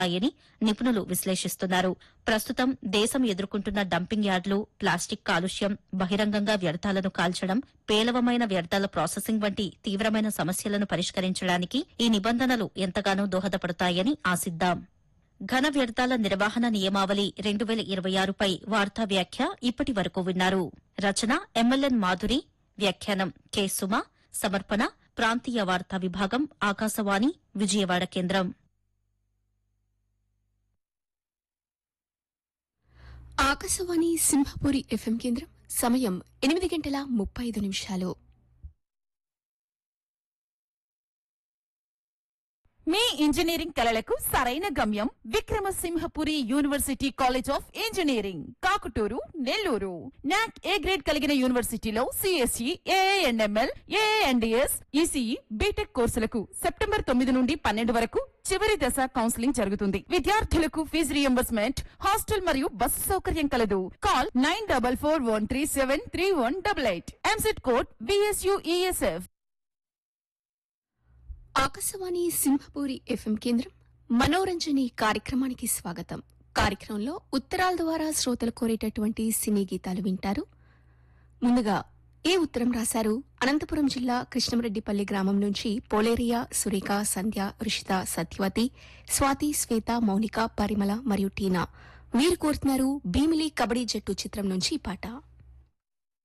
అని నిపుణులు విశ్లేషిస్తున్నారు ప్రస్తుతం దేశం ఎదుర్కొంటున్న డంపింగ్ యార్డులు ప్లాస్టిక్ కాలుష్యం బహిరంగంగా వ్యర్థాలను కాల్చడం పేలవమైన వ్యర్థాల ప్రాసెసింగ్ వంటి తీవ్రమైన సమస్యలను పరిష్కరించడానికి ఈ నిబంధనలు ఎంతగానో దోహదపడతాయని ఆశిద్దాం ఘన వ్యర్థాల నిర్వహణ నియమావళి రెండు వేల ఇరవై ఆరుపై వార్తా వ్యాఖ్య ఇప్పటి వరకు విన్నారు రచన ఎంఎల్ఎన్ మాధురి వ్యాఖ్యానం కె సుమ సమర్పణ ప్రాంతీయ వార్తా విభాగం ఆకాశవాణి విజయవాడ కేంద్రం ఆకాశవాణి సింహపురి ఎఫ్ఎం కేంద్రం సమయం ఎనిమిది గంటల ముప్పై ఐదు నిమిషాలు మీ ఇంజనీరింగ్ కలలకు సరైన గమ్యం Vikrama Simhapuri university college of engineering Kakuturu Nellore NAAC A grade కలిగిన యూనివర్సిటీలో CSE AIML ANDS ECE BTech కోర్సులకు సెప్టెంబర్ తొమ్మిది నుండి పన్నెండు వరకు చివరి దశ కౌన్సిలింగ్ జరుగుతుంది విద్యార్థులకు ఫీజు రియంబర్స్మెంట్ హాస్టల్ మరియు బస్సు సౌకర్యం కలదు call nine double four one three seven three one double eight EAMCET code BSUESF Akashvani Simhapuri FM కేంద్రం మనోరంజని కార్యక్రమానికి స్వాగతం కార్యక్రమంలో ఉత్తరాల ద్వారా శ్రోతలు కోరేటటువంటి సినీ గీతాలు వింటారు ముందుగా ఏ ఉత్తరం రాశారు అనంతపురం జిల్లా కృష్ణమరెడ్డిపల్లి గ్రామం నుంచి పోలేరియా సురేఖ సంధ్య రుషిత సత్యవతి స్వాతి శ్వేత మౌనిక పరిమళ మరియు టీనా వీరు కోరుతున్నారు భీమిలి కబడ్డీ జట్టు చిత్రం నుంచి ఈ పాట